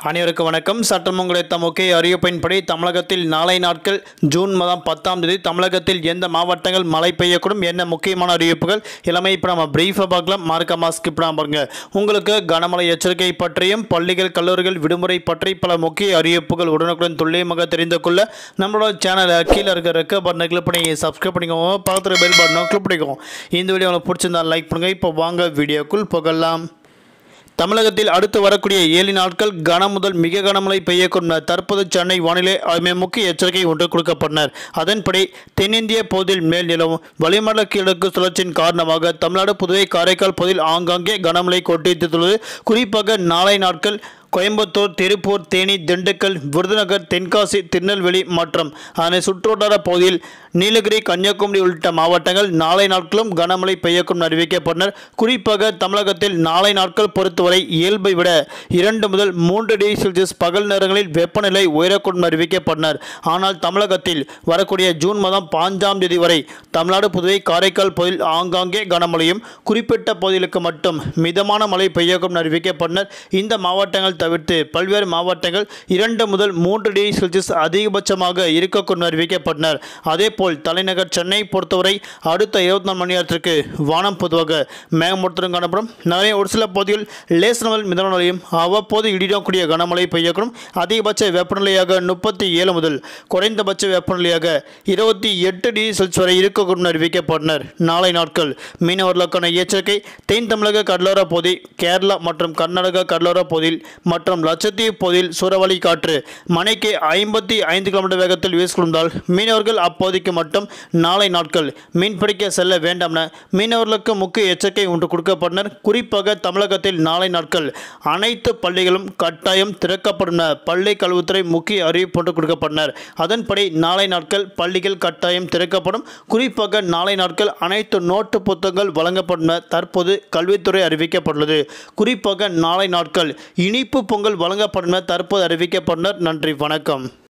அனைவருக்கும் வணக்கம் சட்டம் கிடைத்த முக்கிய அறிவிப்பின்படி தமிழகத்தில் நாளை நாட்கள் ஜூன் மாதம் பத்தாம் தேதி தமிழகத்தில் எந்த மாவட்டங்கள் மழை பெய்யக்கூடும் என்ன முக்கியமான அறிவிப்புகள் எல்லாமே இப்போ நம்ம பிரீஃபாக பார்க்கலாம் மார்க்க மாஸ்க் இப்போ பாருங்க உங்களுக்கு கனமழை எச்சரிக்கை பற்றியும் பள்ளிகள் கல்லூரிகள் விடுமுறை பற்றி பல முக்கிய அறிவிப்புகள் உடனுக்குடன் துல்லியமாக தெரிந்து கொள்ள நம்மளோட சேனலை கீழே இருக்க ரெக்க பட்டனை கிளிக் பண்ணி சப்ஸ்கிரைப் பண்ணிக்கோங்க பக்கத்தில் பெல் பட்டனை கிளிக் பண்ணிக்கோங்க இந்த வீடியோ உங்களுக்கு பிடிச்சிருந்தா லைக் பண்ணுங்கள் இப்போ வாங்க வீடியோக்குள் போகலாம் தமிழகத்தில் அடுத்து வரக்கூடிய ஏழு நாட்கள் கன முதல் மிக கனமழை பெய்யக்கூடும் என தற்போது சென்னை வானிலை ஆய்வு முக்கிய எச்சரிக்கை ஒன்று கொடுக்கப்பட்டனர் அதன்படி தென்னிந்திய பகுதியில் மேல் நிலவும் வளிமண்டல கிழக்கு சுழற்சியின் காரணமாக தமிழ்நாடு புதுவை காரைக்கால் பகுதியில் ஆங்காங்கே கனமழை கொட்டித்துள்ளது குறிப்பாக நாளை நாட்கள் கோயம்புத்தூர் திருப்பூர் தேனி திண்டுக்கல் விருதுநகர் தென்காசி திருநெல்வேலி மற்றும் அதனை சுற்றுவட்டார பகுதியில் நீலகிரி கன்னியாகுமரி உள்ளிட்ட மாவட்டங்கள் நாளை நாட்களும் கனமழை பெய்யக்கும் அறிவிக்கப்பட்டனர் குறிப்பாக தமிழகத்தில் நாளை நாட்கள் பொறுத்தவரை இயல்பை விட இரண்டு முதல் மூன்று டிகிரி செல்சியஸ் பகல் நேரங்களில் வெப்பநிலை உயரக்கூடும் அறிவிக்கப்பட்டனர் ஆனால் தமிழகத்தில் வரக்கூடிய ஜூன் மாதம் பாஞ்சாம் தேதி வரை தமிழ்நாடு புதுவை காரைக்கால் பகுதியில் ஆங்காங்கே கனமழையும் குறிப்பிட்ட பகுதிகளுக்கு மட்டும் மிதமான மழை பெய்யக்கும் அறிவிக்கப்பட்டனர் இந்த மாவட்டங்கள் தவிர்த்து பல்வேறு மாவட்டங்கள் இரண்டு முதல் மூன்று டிகிரி செல்சியஸ் அதிகபட்சமாக இருக்கக்கூடும் அறிவிக்கப்பட்டனர் அதேபோல் தலைநகர் சென்னை பொறுத்தவரை அடுத்த இருபத்தி நாலு மணி நேரத்திற்கு வானம் பொதுவாக மேகமூட்டத்துடன் காணப்படும் நிறைய ஒரு சில பகுதியில் லேசனவல் மிதமான மழையும் அவ்வப்போது இடிடக்கூடிய கனமழை பெய்யக்கூடும் அதிகபட்ச வெப்பநிலையாக முப்பத்தி ஏழு முதல் குறைந்தபட்ச வெப்பநிலையாக இருபத்தி எட்டு டிகிரி செல்சியஸ் வரை இருக்கக்கூடும் அறிவிக்கப்பட்டனர் நாளை நாட்கள் மீனவர்களுக்கான எச்சரிக்கை தென் தமிழக கடலோர பகுதி கேரளா மற்றும் கர்நாடகா கடலோர பகுதியில் மற்றும் லட்சத்தீவு பகுதியில் சூறாவளி காற்று மணிக்கு ஐம்பத்தி ஐந்து கிலோமீட்டர் வேகத்தில் வீசிக்கொண்டால் மீனவர்கள் அப்போதைக்கு மட்டும் நாளை நாட்கள் மீன்பிடிக்க செல்ல வேண்டாம் என மீனவர்களுக்கு முக்கிய எச்சரிக்கை ஒன்று கொடுக்கப்பட்டனர் குறிப்பாக தமிழகத்தில் நாளை நாட்கள் அனைத்து பள்ளிகளும் கட்டாயம் திறக்கப்படும் என பள்ளி கல்வித்துறை முக்கிய அறிவிப்பு ஒன்று கொடுக்கப்பட்டனர் அதன்படி நாளை நாட்கள் பள்ளிகள் கட்டாயம் திறக்கப்படும் குறிப்பாக நாளை நாட்கள் அனைத்து நோட்டு புத்தகங்கள் வழங்கப்படும் என தற்போது கல்வித்துறை அறிவிக்கப்பட்டுள்ளது குறிப்பாக நாளை நாட்கள் இனிப்பு பொங்கல் வழங்கப்படும் என தற்போது அறிவிக்கப்பட்டனர் நன்றி வணக்கம்